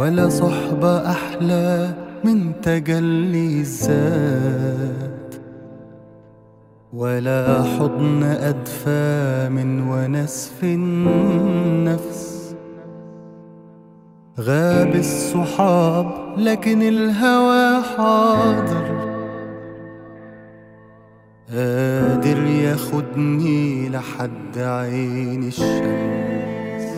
ولا صحبة أحلى من تجلي الذات ولا حضن أدفى من ونس في النفس غاب الصحاب لكن الهوى حاضر قادر ياخدني لحد عين الشمس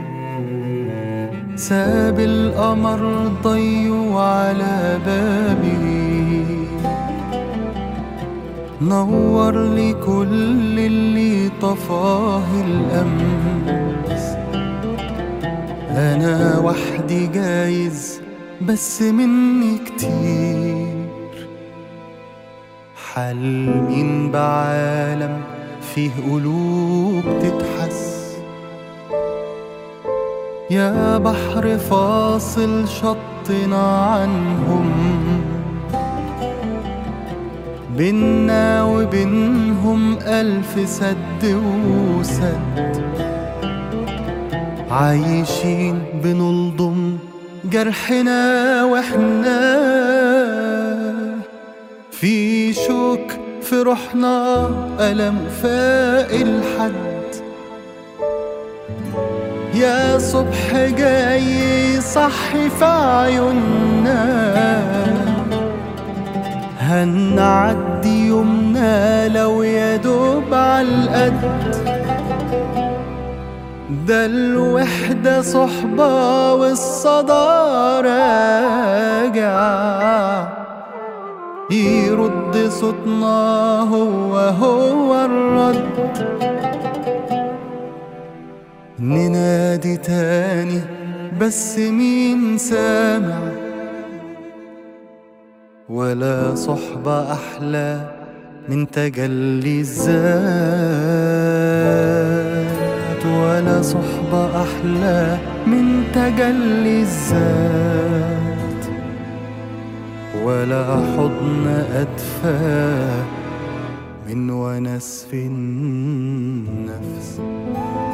ساب القمر ضيو على بابي نور لي كل اللي طفاه الأمس أنا وحدي جايز بس مني كتير حلمين بعالم فيه قلوب تتحس يا بحر فاصل شطنا عنهم بينا وبينهم ألف سد وسد عايشين بنلضم جرحنا واحنا في شوك في روحنا ألم فاق الحد يا صبح جاي صحي في عيوننا هنعدي يومنا لو يا دوب عالقد ده الوحدة صحبة والصدى راجع يرد صوتنا هو هو الرد ننادي تاني بس مين سامع ولا صحبة أحلى من تجلي الذات ولا صحبة أحلى من تجلي الذات ولا حضن أدفى من ونس في النفس